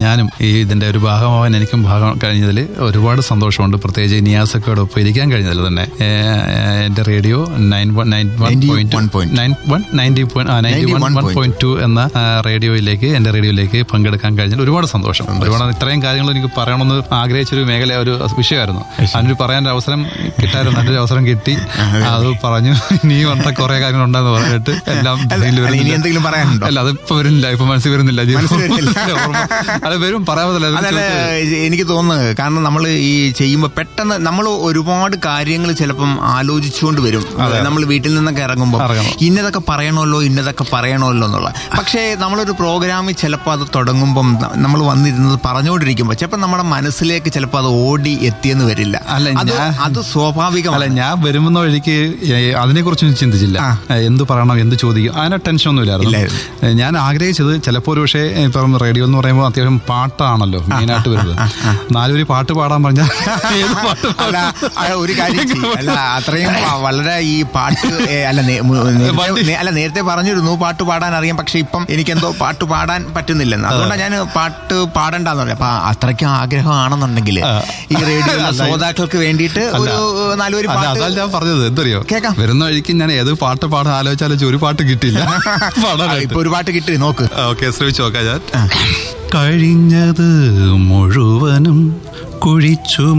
ഞാനും ഈ ഇതിന്റെ ഒരു ഭാഗമാവാൻ എനിക്കും ഭാഗം കഴിഞ്ഞതിൽ ഒരുപാട് സന്തോഷമുണ്ട് പ്രത്യേകിച്ച് നിയാസക്കോട് ഒപ്പം ഇരിക്കാൻ കഴിഞ്ഞതിൽ തന്നെ ഏ, എന്റെ radio nine one nine one 91 point nine one ninety ninety one one point two എന്ന ആ, റേഡിയോയിലേക്ക് എന്റെ റേഡിയോയിലേക്ക് പങ്കെടുക്കാൻ കഴിഞ്ഞാൽ ഒരുപാട് സന്തോഷം ഒരുപാട് ഇത്രയും കാര്യങ്ങൾ എനിക്ക് പറയണമെന്ന് ആഗ്രഹിച്ചൊരു മേഖല ഒരു വിഷയമായിരുന്നു അതിനൊരു പറയാൻ ഒരു അവസരം കിട്ടായിരുന്നു നല്ലൊരു അവസരം കിട്ടി അത് പറഞ്ഞു നീ വന്ന കുറെ കാര്യങ്ങളുണ്ടെന്ന് പറഞ്ഞിട്ട് എല്ലാം ഇതിൽ അല്ല, ഇനി വരുന്നില്ല. എന്തെങ്കിലും പറയാനുണ്ടോ അല്ല അതിപ്പോ വരുന്നില്ല ഇപ്പൊ മനസ്സിൽ വരുന്നില്ല ഇത് മനസ്സിൽ വരുന്നില്ല. ഓർമ്മ. അത് വരും പറയാമല്ല അതല്ല എനിക്ക് തോന്നുന്നത് കാരണം നമ്മൾ ഈ ചെയ്യുമ്പോൾ പെട്ടെന്ന് നമ്മൾ ഒരുപാട് കാര്യങ്ങൾ ചിലപ്പം ആലോചിച്ചുകൊണ്ട് വരും നമ്മൾ വീട്ടിൽ നിന്നൊക്കെ ഇറങ്ങുമ്പോൾ ഇറങ്ങും. ഇന്നതൊക്കെ പറയണമല്ലോ ഇന്നതൊക്കെ പറയണമല്ലോ എന്നുള്ള പക്ഷേ നമ്മളൊരു പ്രോഗ്രാമിൽ ചിലപ്പോൾ അത് തുടങ്ങുമ്പം നമ്മൾ വന്നിരുന്നത് പറഞ്ഞുകൊണ്ടിരിക്കുമ്പോൾ ചിലപ്പോൾ നമ്മുടെ മനസ്സിലേക്ക് ചിലപ്പോൾ അത് ഓടി എത്തിയെന്ന് വരില്ല അല്ല, അത് ഞാൻ- അത് അല്ല സ്വാഭാവികമല്ല ഞാൻ വരുമെന്ന വഴിക്ക് അതിനെ കുറിച്ചൊന്നും ചിന്തിച്ചില്ല ആ. ഏ, എന്ത് പറയണം എന്ത് ചോദിക്കും അതിനെ ടെൻഷൻ ഒന്നും ഇല്ലായിരുന്നു ഇല്ലായിരുന്നു. ഏ, ഞാൻ ആഗ്രഹിച്ചത് ചിലപ്പോൾ ഒരു പക്ഷേ ഇപ്പം റേഡിയോ എന്ന് പറയുമ്പോൾ അത്യാവശ്യം പാട്ടാണല്ലോ മെയിനായിട്ട് വരുന്നത് നാലുപേര് പാട്ട് പാടാൻ പറഞ്ഞാൽ ഏത് പാട്ട് അല്ല പാടും? ആ, ഒരു കാര്യം ചെയ്യ്. അല്ല അത്രയും വ- വളരെ ഈ പാട്ട് ഏ, അല്ല നേ- മു- നേരത്തെ- വണ്ടി- നേ- അല്ല നേരത്തെ പറഞ്ഞിരുന്നു പാട്ട് പാടാൻ അറിയാം പക്ഷെ ഇപ്പം എനിക്കെന്തോ പാട്ട് പാടാൻ പറ്റുന്നില്ലെന്ന് അതുകൊണ്ടാണ് ഞാൻ പാട്ട് പാടണ്ടെന്ന് പറയാം അപ്പൊ അത്രയ്ക്കും ആഗ്രഹമാണെന്നുണ്ടെങ്കിൽ ആ. ഈ റേഡിയോ അല്ല, ശ്രോതാക്കൾക്ക് വേണ്ടിയിട്ട് അല്ല. ഒരു നാലുപേര് അല്ല പാട്ട് അതാ ഞാൻ പറഞ്ഞത് എന്തറിയോ കേക്കാം. വരുന്ന വഴിക്ക് ഞാൻ ഏത് പാട്ട് പാടാൻ ആലോചിച്ചാലും ഒരു പാട്ട് കിട്ടില്ല ആ, പാടാനായിട്ട് ഇപ്പൊ ഒരു പാട്ട് കിട്ടി നോക്ക് ഓക്കെ ശ്രമിച്ചു നോക്കാം ഞാൻ കഴിഞ്ഞത് മുഴുവനും കുഴിച്ചു